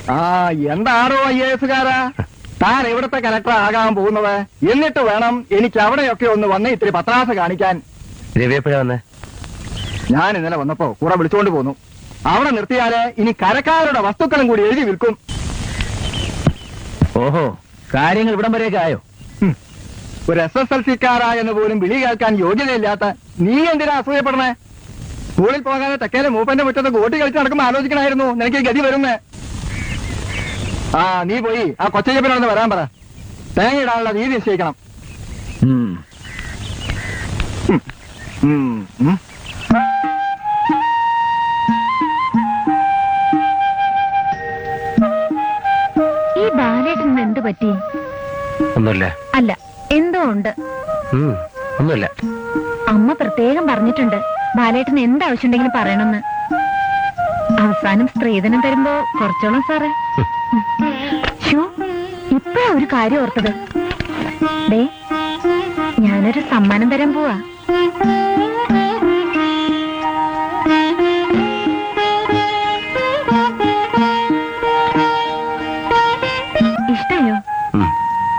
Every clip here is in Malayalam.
ആ എന്താണോ ഐ എസ് കാരാ താൻ ഇവിടുത്തെ കലക്ടർ ആകാൻ പോകുന്നത് എന്നിട്ട് വേണം എനിക്ക് അവിടെയൊക്കെ ഒന്ന് വന്ന് ഇത്തിരി പത്രാസ കാണിക്കാൻ രവി എപ്പോഴാ വന്നേ ഞാൻ ഇന്നലെ വന്നപ്പോ കൂടെ വിളിച്ചുകൊണ്ട് പോന്നു അവിടെ നിർത്തിയാല് ഇനി കരക്കാരുടെ വസ്തുക്കളും കൂടി എഴുതി വിൽക്കും ഓഹോ കാര്യങ്ങൾ ഇവിടം വരെയൊക്കെ ആയോ ഹും. ഒരു എസ് എസ് എൽ സിക്കാരായെന്ന് പോലും വിളി കേൾക്കാൻ യോഗ്യതയില്ലാത്ത നീ എന്തിനാ അസൂയപ്പെടണേ സ്കൂളിൽ പോകാതെ തെക്കേലെ മൂപ്പന്റെ മുറ്റത്ത് ഗോട്ടി കളിച്ച് നടക്കുമ്പോ ആലോചിക്കണമായിരുന്നു നിനക്ക് ഈ ഗതി വരുന്നേ ആ നീ പോയി ആ കൊച്ചയ്യപ്പനോട് വരാൻ പറ തേങ്ങ ഇടാനുള്ള രീതി നിശ്ചയിക്കണം ഉം, ഉം. ഈ ബാലേട്ടന് എന്ത് പറ്റി ഒന്നുമില്ല അല്ല എന്തോ ഉണ്ട് ഉം, ഒന്നുമില്ല അമ്മ പ്രത്യേകം പറഞ്ഞിട്ടുണ്ട് ബാലേട്ടന് എന്ത് ആവശ്യമുണ്ടെങ്കിലും പറയണമെന്ന് അവസാനം സ്ത്രീധനം തരുമ്പോ കുറച്ചോളം സാറേ ഷോ ഇപ്പഴാ ഒരു കാര്യം ഓർത്തത് ദേ ഞാനൊരു സമ്മാനം തരാൻ പോവാ ഇഷ്ടായോ ഉം.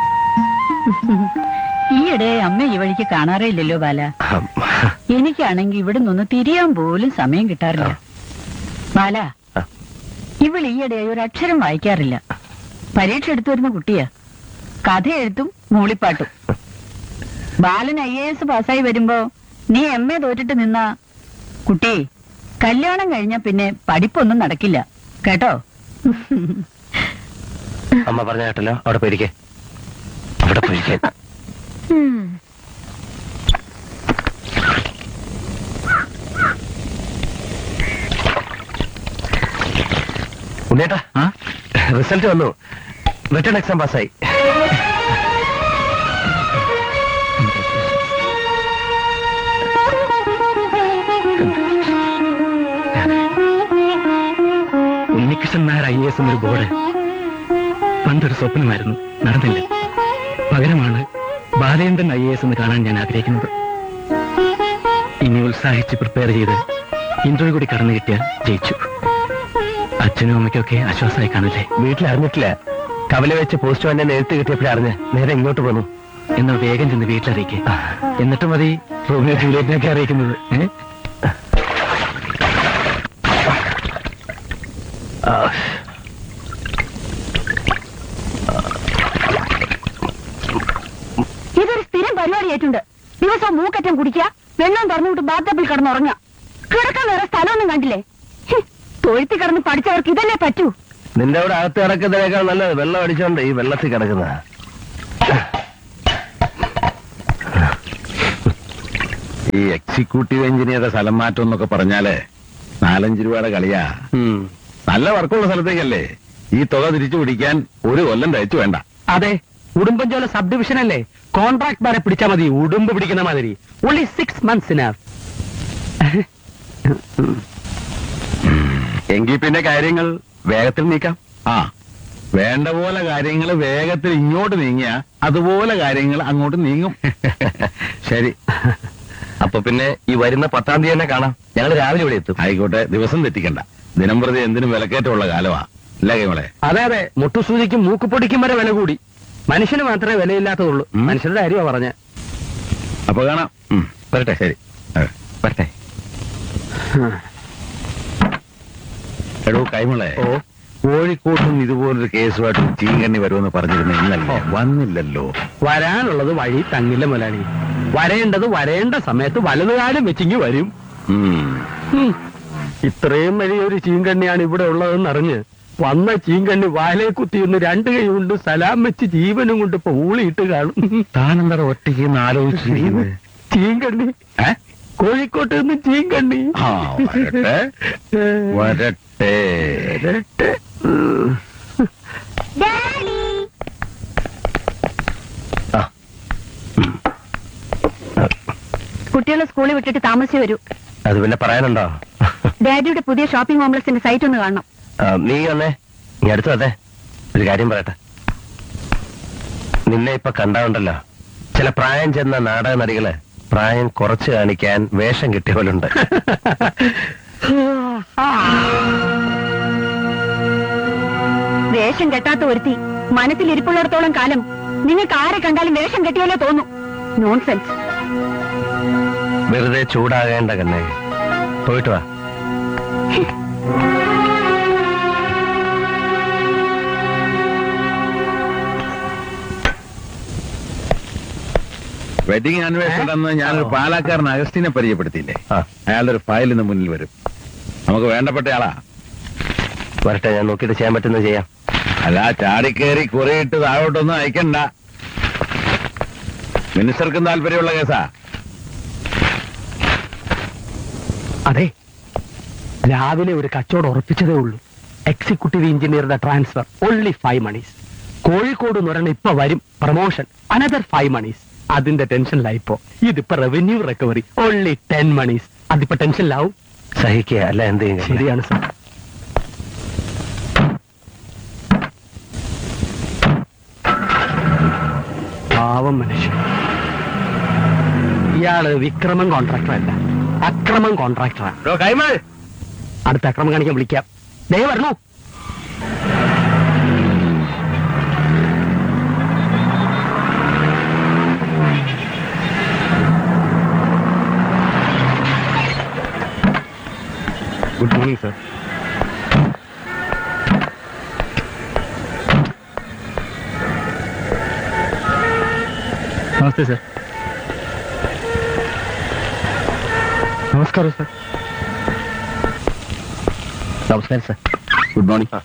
ഈയിടെ അമ്മ ഈ വഴിക്ക് കാണാറേ ഇല്ലല്ലോ ബാല ഹം. എനിക്കാണെങ്കി ഇവിടെ നിന്ന് തിരിയാൻ പോലും സമയം കിട്ടാറില്ല ബാല ആ. ഇവൾ ഈയിടെ ഒരു അക്ഷരം വായിക്കാറില്ല പരീക്ഷ എടുത്തു വരുന്ന കുട്ടിയാ കഥ എഴുത്തും മൂളിപ്പാട്ടും ബാലൻ ഐ എ എസ് പാസ്സായി വരുമ്പോ നീ എം എ തോറ്റിട്ട് നിന്ന കുട്ടി കല്യാണം കഴിഞ്ഞ പിന്നെ പഠിപ്പൊന്നും നടക്കില്ല കേട്ടോ അമ്മ പറഞ്ഞ കേട്ടല്ലോ അവിടെ പോയിരിക്കേ അവിടെ പോയിരിക്കേ ഉം. ഉണ്ണേട്ടാ റിസൾട്ട് വന്നു റിട്ടേൺ എക്സാം പാസ്സായി ഉണ്ണികൃഷ്ണൻ നായർ ഐ എസ് എന്നൊരു ബോർഡ് പണ്ടൊരു സ്വപ്നമായിരുന്നു നടന്നില്ല പകരമാണ് ബാലേന്ദ്രൻ ഐ എസ് എന്ന് കാണാൻ ഞാൻ ആഗ്രഹിക്കുന്നത് ഇനി ഉത്സാഹിച്ച് പ്രിപ്പയർ ചെയ്ത് ഇന്റർവ്യൂ കൂടി കടന്നു കിട്ടിയാൽ ജയിച്ചു അച്ഛനും അമ്മയ്ക്കൊക്കെ ആശ്വാസമായി കാണില്ലേ വീട്ടിൽ അറിഞ്ഞിട്ടില്ല കവല വെച്ച് പോസ്റ്റ് വന്നെ നേരത്തെ കിട്ടിയപ്പോഴേ അറിഞ്ഞ് നേരെ ഇങ്ങോട്ട് പോന്നു എന്നാൽ വേഗം ചെന്ന് വീട്ടിലറിയിക്കേ എന്നിട്ട് മതി റോമിയോ ജൂലിയറ്റിനൊക്കെ അറിയിക്കുന്നത് ഏ? ആ, ഇതൊരു സ്ഥിരം പരിപാടിയായിട്ടുണ്ട് ദിവസം മൂക്കറ്റം കുടിക്കുക വെള്ളം തുറന്നുവിട്ട് ബാത്തപ്പിൽ കിടന്നുറങ്ങുക കിടക്കാൻ വേറെ സ്ഥലമൊന്നും കണ്ടില്ലേ ഹ്, തൊഴുത്തി കിടന്ന് പഠിച്ചവർക്ക് ഇതല്ലേ പറ്റൂ നിന്റെ അവിടെ അകത്ത് കിടക്കുന്നതിനേക്കാൾ നല്ലത് വെള്ളം അടിച്ചോണ്ട് ഈ വെള്ളത്തിൽ കിടക്കുന്ന ഈ എക്സിക്യൂട്ടീവ് എഞ്ചിനീയറുടെ സ്ഥലം മാറ്റം എന്നൊക്കെ പറഞ്ഞാല് നാലഞ്ച് രൂപയുടെ കളിയാ നല്ല വർക്കുള്ള സ്ഥലത്തേക്കല്ലേ ഈ തുക തിരിച്ചു പിടിക്കാൻ ഒരു കൊല്ലം തയ്ച്ചു വേണ്ട അതെ ഉടുമ്പൻചോല സബ് ഡിവിഷൻ അല്ലേ കോൺട്രാക്ട് വരെ പിടിച്ചാ മതി ഉടുമ്പ് പിടിക്കുന്ന മാതിരി ഓൺലി സിക്സ് മന്ത്സിനാ എങ്കിൽ പിന്നെ കാര്യങ്ങൾ വേഗത്തിൽ നീക്കാം ആ വേണ്ട പോലെ കാര്യങ്ങൾ വേഗത്തിൽ ഇങ്ങോട്ട് നീങ്ങിയ അതുപോലെ കാര്യങ്ങൾ അങ്ങോട്ട് നീങ്ങും ശരി അപ്പൊ പിന്നെ ഈ വരുന്ന പത്താം തീയതി തന്നെ കാണാം ഞങ്ങൾ രാവിലെ ഇവിടെ എത്തും ആയിക്കോട്ടെ ദിവസം തെറ്റിക്കണ്ട ദിനം പ്രതി എന്തിനും വിലക്കയറ്റമുള്ള കാലമാ അല്ല കൈമളെ അതെ അതെ മുട്ടുസൂചിക്കും മൂക്കുപൊടിക്കും വരെ വില കൂടി മനുഷ്യന് മാത്രമേ വിലയില്ലാത്തതുള്ളൂ ഉം. മനുഷ്യരുടെ കാര്യമാ പറഞ്ഞ അപ്പൊ കാണാം ഉം, വരട്ടെ ശരി ആ. വരട്ടെ എടോ കൈമളെ ഓ കോഴിക്കോട്ടും ഇതുപോലൊരു കേസുമായിട്ട് ചീങ്കണ്ണി വരുമെന്ന് പറഞ്ഞിരുന്ന ഇന്നല്ലേ വന്നില്ലല്ലോ വരാനുള്ളത് വഴി തങ്ങില്ല മുലാളി വരേണ്ടത് വരേണ്ട സമയത്ത് വലതുകാലം വെച്ചിങ്ങി വരും ഉം. ഉം. ഇത്രയും വലിയൊരു ചീങ്കണ്ണിയാണ് ഇവിടെ ഉള്ളതെന്ന് അറിഞ്ഞ് വന്ന ചീങ്കണ്ണി വാലേ കുത്തിയൊന്ന് രണ്ട് കൈ കൊണ്ട് സലാം വെച്ച് ജീവനും കൊണ്ട് ഇപ്പൊ ഊളിയിട്ട് കാണും താനെന്താ ഒറ്റയ്ക്ക് ഇന്ന് ആലോചിച്ചിരിക്കുന്നത് ചീങ്കണ്ണി ഏ? കോഴിക്കോട്ട് നിന്ന് ചീങ്കണ്ണി ആ വരട്ടെ വരട്ടെ വരട്ടെ. ഉം. ആ കുട്ടികളെ സ്കൂളിൽ വിട്ടിട്ട് താമസിച്ചു വരൂ അത് പിന്നെ പറയാനുണ്ടോ ഡാഡിയുടെ പുതിയ ഷോപ്പിംഗ് കോംപ്ലക്സിന്റെ സൈറ്റ് ഒന്ന് കാണണം ആ, നീ വന്നേ നീ അടുത്ത് വന്നേ ഒരു കാര്യം പറയട്ടെ നിന്നെ ഇപ്പൊ കണ്ടാവുണ്ടല്ലോ ചില പ്രായം ചെന്ന നാടക നടികള് പ്രായം കുറച്ച് കാണിക്കാൻ വേഷം കിട്ടിയ പോലുണ്ട് വേഷം കെട്ടാത്ത ഒരുത്തി മനസ്സിൽ ഇരിപ്പുള്ളിടത്തോളം കാലം നിങ്ങൾക്ക് ആരെ കണ്ടാലും വേഷം കെട്ടിയാലേ തോന്നു നോൺസെൻസ് വെറുതെ ചൂടാകേണ്ട കണ്ണേ പോയിട്ട് വാ വെഡിങ് ആനിവേഴ്സറി അന്ന് ഞാനൊരു പാലാക്കാരൻ അഗസ്റ്റിനെ പരിചയപ്പെടുത്തിയില്ലേ ആ അയാളുടെ ഒരു ഫയൽ ഇന്ന് മുന്നിൽ വരും നമുക്ക് വേണ്ടപ്പെട്ട ആളാ വരട്ടെ ഞാൻ നോക്കിയിട്ട് ചെയ്യാൻ പറ്റുന്നത് ചെയ്യാം അല്ല ചാടിക്കേറി കുറിയിട്ട് താഴോട്ടൊന്നും അയക്കണ്ട മിനിസ്റ്റർക്കും താല്പര്യമുള്ള കേസാ അതെ രാവിലെ ഒരു കച്ചവടം ഉറപ്പിച്ചതേ ഉള്ളൂ എക്സിക്യൂട്ടീവ് എഞ്ചിനീയറുടെ transfer only five monies Kozhikode എന്ന് പറഞ്ഞ ഇപ്പൊ വരും പ്രൊമോഷൻ അനദർ ഫൈവ് മണീസ് അതിന്റെ ടെൻഷനിലായി ഇപ്പോ ഇതിപ്പോ revenue recovery only ten monies അതിപ്പോ ടെൻഷനിലാവും സഹിക്കുക അല്ല എന്ത് ചെയ്യും കണ്ണേ? ശരിയാണ് സാർ പാവം മനുഷ്യൻ ഇയാള് വിക്രമൻ കോൺട്രാക്ടർ അല്ല അക്രമം കോൺട്രാക്ടറാണ് ഡോ, കൈമൾ അടുത്ത അക്രമം കാണിക്കാൻ വിളിക്കാം ദേ വരണോ good morning sir namaste sir നമസ്കാരം സർ നമസ്കാരം sir good morning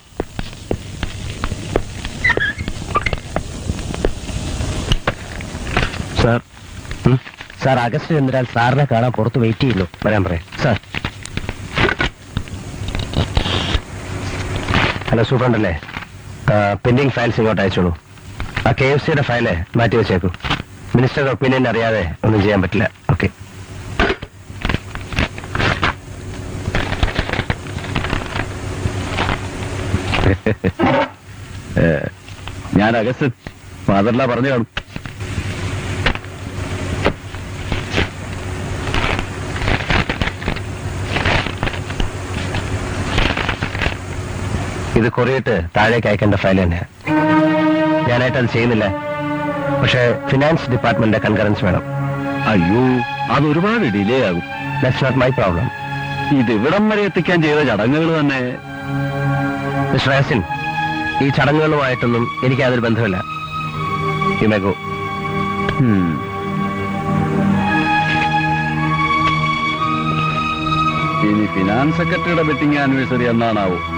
sir sir August Chandral സാറിനെ കാണാൻ പുറത്ത് വെയിറ്റ് ചെയ്യുന്നു വരാൻ പറയാം സാർ ഹലോ സൂപ്രണ്ടല്ലേ പെൻഡിങ് ഫയൽസ് ഇങ്ങോട്ട് അയച്ചോളൂ ആ കെ എഫ് സിയുടെ ഫയല് മാറ്റി വെച്ചേക്കൂ മിനിസ്റ്ററുടെ ഒപ്പീനിയൻ അറിയാതെ ഒന്നും ചെയ്യാൻ പറ്റില്ല ഓക്കെ ഞാൻ അഗസ്റ്റ് ഫാദറില പറഞ്ഞു കാണും ഇത് കൊറിയിട്ട് താഴേക്ക് അയക്കേണ്ട ഫയൽ തന്നെയാണ് ഞാനായിട്ട് അത് ചെയ്യുന്നില്ല പക്ഷേ ഫിനാൻസ് ഡിപ്പാർട്ട്മെന്റിന്റെ കൺകറൻസ് വേണം അയ്യോ അത് ഒരുപാട് ഡിലേ ആകും ദാറ്റ്സ് നോട്ട് മൈ പ്രോബ്ലം ഇത് ഇവിടം വരെ എത്തിക്കാൻ ചെയ്ത ചടങ്ങുകൾ തന്നെ മിസ്റ്റർ ഹാസിൻ ഈ ചടങ്ങുകളുമായിട്ടൊന്നും എനിക്ക് യാതൊരു ബന്ധമില്ല യു മേ ഗോ ഉം. ഇനി ഫിനാൻസ് സെക്രട്ടറിയുടെ വെഡിങ് ആനിവേഴ്സറി എന്നാണാവോ